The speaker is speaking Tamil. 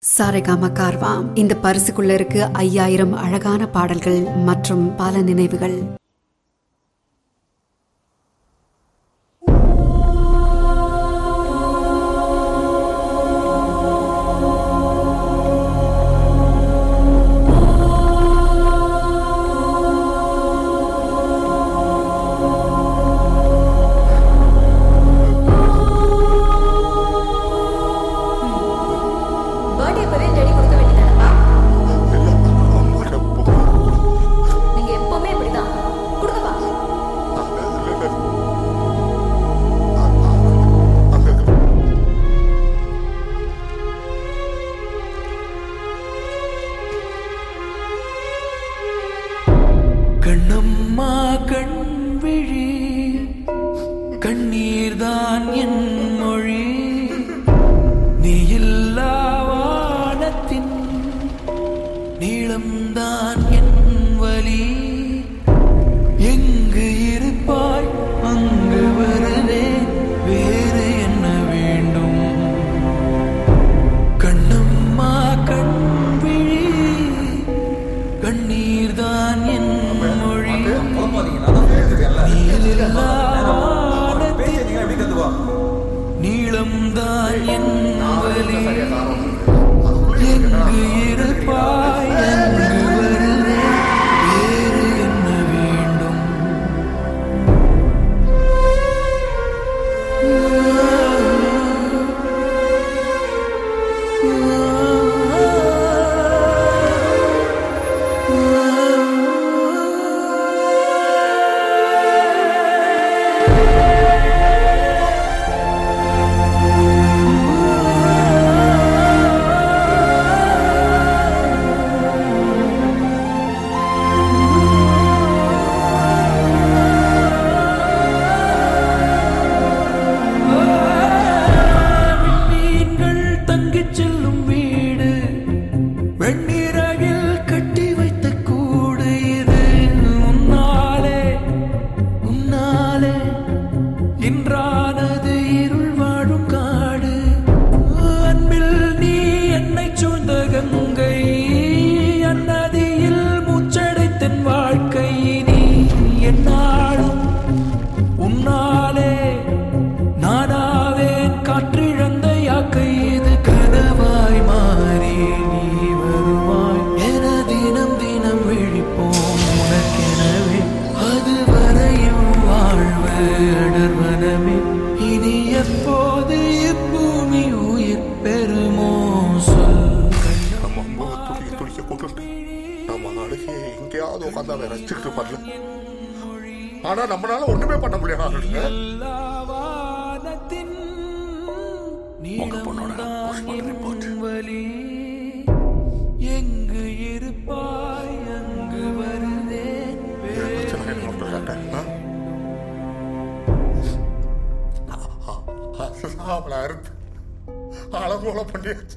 சாரேகாமா கார்வாம் இந்த பரிசுக்குள்ள இருக்கு ஐயாயிரம் அழகான பாடல்கள் மற்றும் பல நினைவுகள் பர்த்டே இப்பவே ரெடி கொடுக்க வேண்டியதானப்பா நீங்க எப்பவுமே இப்படிதான் கொடுங்கப்பா கண்ணம்மா கண்விழி கண்ணீர்தான் என் மொழி நீ இல்லா வானத்தின் நீளம்தான் என் வலி எங்கு இருப்பாய் அங்கு வருவேன் வேறு என்ன வேண்டும் கண்ணம்மா கண்விழி கண்ணீர்தான் என் மொழி நீலில்லா வானத்தின் நீளம்தான் என் வலி எங்கு இருப்பாய் அங்கு வருவேன் வேறு என்ன வேண்டும் மீன்கள் தங்கிச் செல்லும் வீடு வெண்ணீரகில் கட்டி வைத்த கூடு இது உன்னாலே உன்னாலே இன்றானது இருள் வாழும் காடு அன்பில் நீ என்னை சூழ்ந்த கங்கை அந்நதியில் மூச்சடைத்தன் வாழ்க்கை நீ என்னாலும் உன்னாலே நானாவேன் காற்றிழந்த யாக்கை இது கனவாய் மாறி நீ வருவாய் என தினம் தினம் விழிப்போம் உனக்கெனவே அது வரையும் வாழ்வு அடர்வனமே இனி எப்போது இப்பூமி உயிர் பெறுமோ சொல் நம்ம அம்மா துடிக்க துடிக்க கொண்டு நம்ம அழுகையை எங்கேயாவது உட்காந்து ரசிச்சுக்கிட்டு பண்ணல ஆனா நம்மளால ஒண்ணுமே பண்ண முடியாது வானத்தின் உங்க பொண்ணோட postmortem report. வலி எங்கு இருப்பாய் அங்கு வருவேன் என் பிரச்சனை என்ன பண்றாங்க, ஆ? அவளை அறுத்து அலங்கோல பண்ணியாச்சு